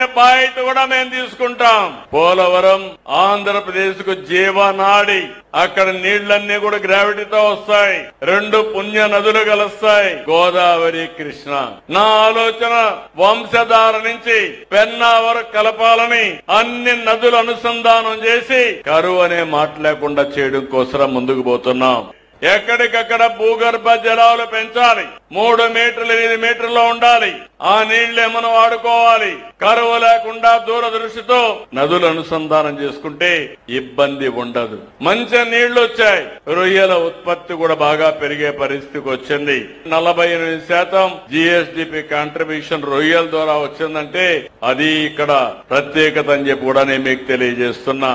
బాధ్యత కూడా మేము తీసుకుంటాం పోలవరం ఆంధ్రప్రదేశ్ కు జీవనాడి అక్కడ నీళ్లన్నీ కూడా గ్రావిటీతో వస్తాయి రెండు పుణ్య నదులు కలుస్తాయి గోదావరి కృష్ణ నా ఆలోచన వంశధార నుంచి పెన్నా వరకు కలపాలని అన్ని నదులు అనుసంధానం చేసి కరువు అనే మాట లేకుండా చేయడం కోసం ముందుకు పోతున్నాం ఎక్కడికక్కడ భూగర్భ జలాలు పెంచాలి మూడు మీటర్లు ఎనిమిది మీటర్లో ఉండాలి ఆ నీళ్లే మనం వాడుకోవాలి కరువు లేకుండా దూరదృష్టితో నదులు అనుసంధానం చేసుకుంటే ఇబ్బంది ఉండదు మంచి నీళ్లు వచ్చాయి రొయ్యల ఉత్పత్తి కూడా బాగా పెరిగే పరిస్థితికి వచ్చింది నలభై ఎనిమిది శాతం జిఎస్డిపి కాంట్రిబ్యూషన్ రొయ్యల ద్వారా వచ్చిందంటే అది ఇక్కడ ప్రత్యేకత అని చెప్పి కూడా నేను మీకు తెలియజేస్తున్నా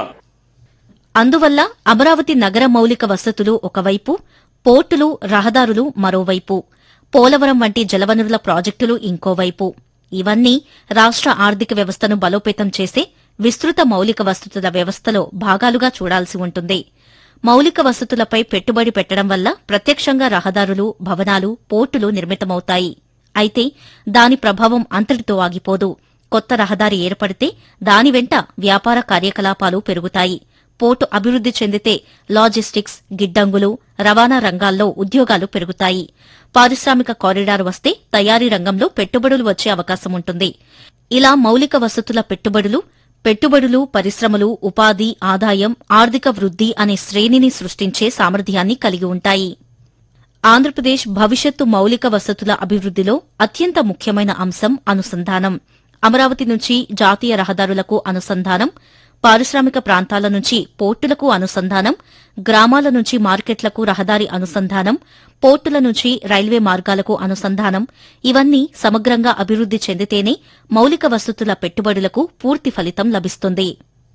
అందువల్ల అమరావతి నగర మౌలిక వసతులు ఒకవైపు పోర్టులు రహదారులు మరోవైపు పోలవరం వంటి జలవనరుల ప్రాజెక్టులు ఇంకోవైపు ఇవన్నీ రాష్ట్ర ఆర్థిక వ్యవస్థను బలోపేతం చేసే విస్తృత మౌలిక వసతుల వ్యవస్థలో భాగాలుగా చూడాల్సి ఉంటుంది మౌలిక వసతులపై పెట్టుబడి పెట్టడం వల్ల ప్రత్యక్షంగా రహదారులు భవనాలు పోర్టులు నిర్మితమవుతాయి అయితే దాని ప్రభావం అంతటితో ఆగిపోదు కొత్త రహదారి ఏర్పడితే దాని వెంట వ్యాపార కార్యకలాపాలు పెరుగుతాయి పోర్టు అభివృద్ది చెందితే లాజిస్టిక్స్ గిడ్డంగులు రవాణా రంగాల్లో ఉద్యోగాలు పెరుగుతాయి పారిశ్రామిక కారిడార్ వస్తే తయారీ రంగంలో పెట్టుబడులు వచ్చే అవకాశం ఉంటుంది ఇలా మౌలిక వసతుల పెట్టుబడులు పెట్టుబడులు పరిశ్రమలు ఉపాధి ఆదాయం ఆర్థిక వృద్ది అనే శ్రేణిని సృష్టించే సామర్థ్యాన్ని కలిగి ఉంటాయి ఆంధ్రప్రదేశ్ భవిష్యత్తు మౌలిక వసతుల అభివృద్దిలో అత్యంత ముఖ్యమైన అంశం అనుసంధానం అమరావతి నుంచి జాతీయ రహదారులకు అనుసంధానం పారిశ్రామిక ప్రాంతాల నుంచి పోర్టులకు అనుసంధానం గ్రామాల నుంచి మార్కెట్లకు రహదారి అనుసంధానం పోర్టుల నుంచి రైల్వే మార్గాలకు అనుసంధానం ఇవన్నీ సమగ్రంగా అభివృద్ది చెందితేనే మౌలిక వసతుల పెట్టుబడులకు పూర్తి ఫలితం లభిస్తుంది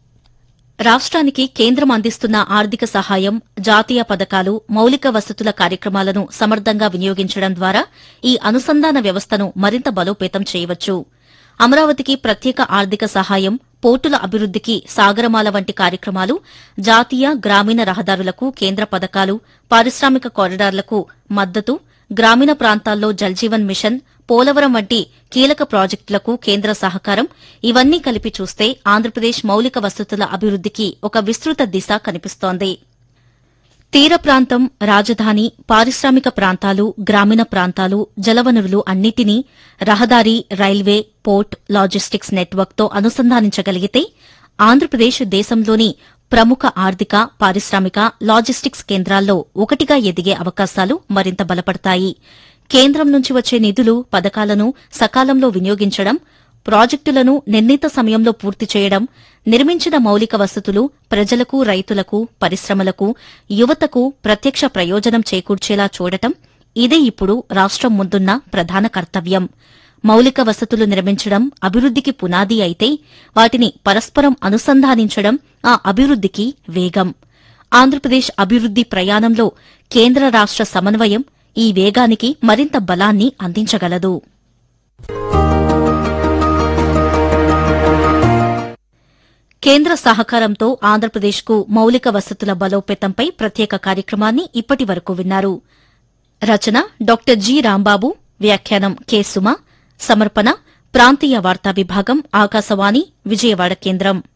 రాష్ట్రానికి కేంద్రం అందిస్తున్న ఆర్థిక సహాయం జాతీయ పథకాలు మౌలిక వసతుల కార్యక్రమాలను సమర్థంగా వినియోగించడం ద్వారా ఈ అనుసంధాన వ్యవస్థను మరింత బలోపేతం చేయవచ్చు అమరావతికి ప్రత్యేక ఆర్థిక సహాయం పోర్టుల అభివృద్దికి సాగరమాల వంటి కార్యక్రమాలు జాతీయ గ్రామీణ రహదారులకు కేంద్ర పథకాలు పారిశ్రామిక కారిడార్లకు మద్దతు గ్రామీణ ప్రాంతాల్లో జల్జీవన్ మిషన్ పోలవరం వంటి కీలక ప్రాజెక్టులకు కేంద్ర సహకారం ఇవన్నీ కలిపి చూస్తే ఆంధ్రప్రదేశ్ మౌలిక వసతుల అభివృద్దికి ఒక విస్తృత దిశ కనిపిస్తోంది తీర ప్రాంతం రాజధాని పారిశ్రామిక ప్రాంతాలు గ్రామీణ ప్రాంతాలు జలవనరులు అన్నిటినీ రహదారి రైల్వే పోర్ట్ లాజిస్టిక్స్ నెట్వర్క్తో అనుసంధానించగలిగితే ఆంధ్రప్రదేశ్ దేశంలోని ప్రముఖ ఆర్థిక పారిశ్రామిక లాజిస్టిక్స్ కేంద్రాల్లో ఒకటిగా ఎదిగే అవకాశాలు మరింత బలపడతాయి కేంద్రం నుంచి వచ్చే నిధులు పథకాలను సకాలంలో వినియోగించడం ప్రాజెక్టులను నిర్ణీత సమయంలో పూర్తి చేయడం నిర్మించిన మౌలిక వసతులు ప్రజలకు రైతులకు పరిశ్రమలకు యువతకు ప్రత్యక్ష ప్రయోజనం చేకూర్చేలా చూడటం ఇదే ఇప్పుడు రాష్ట్రం ముందున్న ప్రధాన కర్తవ్యం మౌలిక వసతులు నిర్మించడం అభివృద్దికి పునాది అయితే వాటిని పరస్పరం అనుసంధానించడం ఆ అభివృద్దికి వేగం ఆంధ్రప్రదేశ్ అభివృద్ది ప్రయాణంలో కేంద్ర రాష్ట్ర సమన్వయం ఈ వేగానికి మరింత బలాన్ని అందించగలదు కేంద్ర సహకారంతో ఆంధ్రప్రదేశ్కు మౌలిక వసతుల బలోపేతంపై ప్రత్యేక కార్యక్రమాన్ని ఇప్పటి వరకు విన్నారు రచన డాక్టర్ జి రాంబాబు వ్యాఖ్యానం కె సుమ సమర్పణ ప్రాంతీయ వార్తా విభాగం ఆకాశవాణి విజయవాడ కేంద్రం